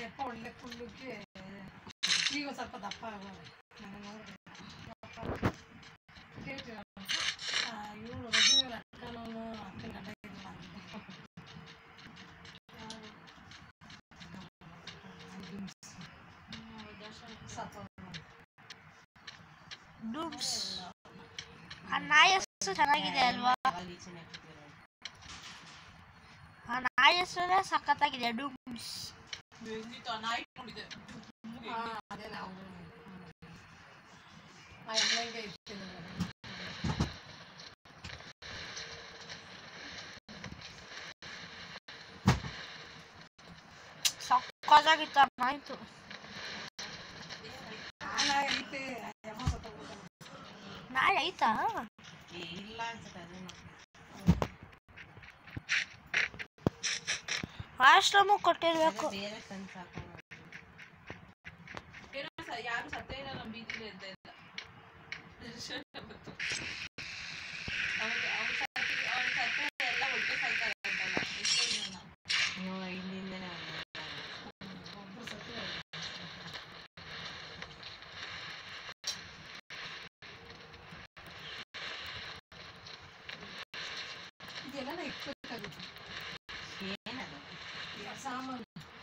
ಯಪ್ಪ ಒಳ್ಳೆ ಕುಳ್ಳಕ್ಕೆ ಈಗ ಒಂದ್ ಸ್ವಲ್ಪ ದಪ್ಪ ಆಗೋದು ನಾನು ನೋಡಿದೆ ಕೇಳ್ತೀರ ಇವಳು ರಜನಿ ಅಕ್ಕನೂ ಅಕ್ಕನ ಗಂಡ ಇದ್ರಲ್ಲ ಡೂಬ್ಸ್ ಆ ನಾಯಿ ಹೆಸರು ಚೆನ್ನಾಗಿದೆ ಅಲ್ವಾ ಆ ನಾಯಿ ಹೆಸರೇ ಸಖತ್ತಾಗಿದೆ ಡೂಬ್ಸ್ ಅದೇ ನಾವು ಆ ಎಣ್ಣೆಗೆ ಇಟ್ಟಿದ್ದೀನಿ ಸಕ್ಕತ್ತಾಗಿತ್ತು ಆ ನಾಯಿತು ಆನ ಐತೆ ಯಮ್ಮ ಸತ್ತೋಗ್ಬಿಟ್ಟ. ನಾಯಿ ಆಯ್ತಾ ಇಲ್ಲ ಅನ್ಸುತ್ತೆ ಅದನ್ನು ಆಶ್ರಮ ಕೊಟ್ಟಿರ್ಬೇಕು ಬೇರೆ ತಂದು ಸಾಕು ಏನೋ ಸ- ಯಾರು ಸತ್ತೇ ಇಲ್ಲ ನಮ್ಮ ಬೀದಿಲಿ ಅಂತ ಇಲ್ಲ ಅವ್ರು ಅವ್ರು ಸತ್ತಿ ಅವ್ರು ಸತ್ತರೆ ಎಲ್ಲ ಒಟ್ಟಿಗೆ ಸಾಯ್ತಾರೆ ಅಂತಲ್ಲ ಎಷ್ಟೋ ಜನ ಇಲ್ಲಿಂದನೇ ಒಬ್ರು ಸತ್ತಿದ್ದಾರೆ. ಇದೆಲ್ಲ ಇಟ್ಬೇಕಾಗುತ್ತೆ ಏನದು ಈಗ ಸಾಮಾನು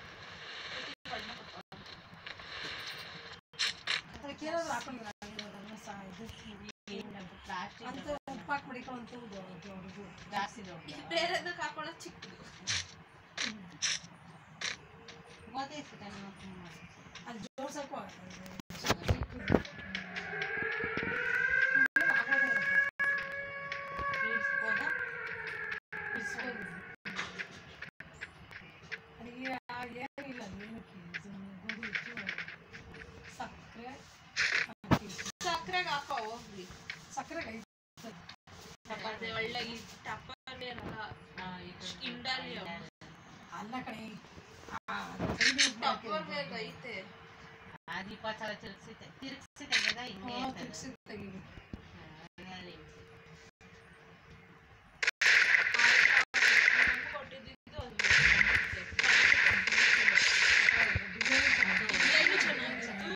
ಅದಕ್ಕೆ ಏನಾದ್ರು ಹಾಕೊಂಡಿಲ್ಲ ಅದನ್ನ ಸಹ ಇದು ಪ್ಲಾಸ್ಟಿಕ್ ಅಂತ ಉಪ್ಪು ಹಾಕಿ ಮಡಿಕೊಳ್ಳುವಂತ ದೊಡ್ಡದು ಜಾಸ್ತಿ ದೊಡ್ಡ ಇದು ಬೇರೆದಕ್ಕೆ ಹಾಕೊಳ್ಳೋದು ಚಿಕ್ಕದು ಗೊತ್ತಾಯ್ತು ಕಣ್ಣು ಅದು ಜೋಡ್ಸಕ್ಕೂ ಆಗಲ್ಲ. ಇಡ್ಸ್ಬೋದಾ ಇಸ್ಕೊಂಡು. ಅಡಿಗೆ ಏನಿಲ್ಲ ಏನಕ್ಕೆ ಗೋಧಿ ಹಿಟ್ಟು ಸಕ್ಕರೆ ಹಾಕಿ. ಸಕ್ಕರೆಗೆ ಹಾಕೋ ಹೋಗ್ಲಿ ಸಕ್ಕರೆಗೆ ಐದು ಅದೇ ಒಳ್ಳೆ ಈ ಟಪ್ಪಲ್ಲಿ ಅಲ್ಲ ಇಂಡಾಲಿಯಂ ಅಲ್ಲ ಕಣೆ ಆ, ಅದು ಕೈಲಿ ಇಟ್ಟು ಟಪ್ಪರ್ ಹಾಕಿರೋದು. ಬೇಗ ಐತೆ ಅದು ಇಪ್ಪತ್ತು ಸಲ ತಿರ್ಗಿಸಿತೆ ತಿರ್ಗಿಸಿ ತೆಗೆದ ಹಿಂಗೆ ಹಾ, ಇರ್ತದೆ. ತಿರ್ಗ್ಸಿ ತೆಗೀರಿ. ಹಾ, ಅಲ್ಲಿ. ಕೊಟ್ಟಿದ್ದು ಅದು ಡಿಸೈನ್ ಚೆನ್ನಾಗಿದೆ. ಡಿಸೈನು ಚೆನ್ನಾಗಿತ್ತು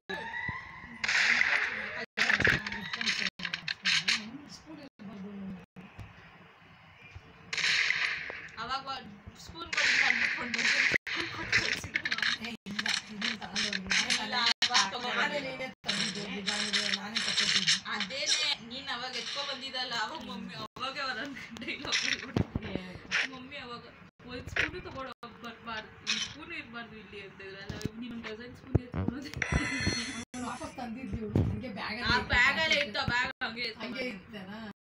ಸ್ಕೂಲ್ ಇರ್ಬೋದು. ಅವಾಗ ಸ್ಪೂನ್ ಕೊಂಡು ಕಂಡುಕೊಂಡು ಸ್ಪೂನ್ ಕೊಟ್ಟು ಕಳ್ಸಿದ್ರು ನಾನು. ಏ, ಇಲ್ಲ, ಇದನ್ನ ತಗೊಂಡೋಗಿ. ಇಲ್ಲ, ಅವಾಗ ತಗೊಂಡ್ ನಾನೇ ನೀನೇ ತಂದಿದ್ದು, ನಿಧಾನಕ್ಕೆ ನಾನೇ ತಗೊತಿದ್ದೆ. ಅದೇನೆ ನೀನ್ ಅವಾಗ ಎತ್ಕೊ ಬಂದಿದ್ದಲ್ಲ ಅವಾಗ ಮಮ್ಮಿ ಅವಾಗ ಅವರ ಡೈಲಾಗ್ ಮಮ್ಮಿ ಅವಾಗ ಒಂದ್ ಸ್ಪೂನ್ ತಗೊಂಡು ಬರ್ಬಾರ್ದು ಒಂದ್ ಸ್ಪೂನ್ ಇರ್ಬಾರ್ದು ಇಲ್ಲಿ ಅಂತಿದ್ರು ಅಲ್ಲ ನೀನು ಡಜನ್ ಸ್ಪೂನ್ ಎತ್ಕೊಳ್ಳೋದು ಅವ್ನು ವಾಪಸ್ ತಂದಿದ್ದು ಹಂಗೆ ಬ್ಯಾಗ್ ಆ ಬ್ಯಾಗ್ ಅಲ್ಲೇ ಇತ್ತು ಆ ಬ್ಯಾಗ್ ಹಂಗೆ ಹಂಗೆ ಇತ್ತು ಇತ್ತೇನಾ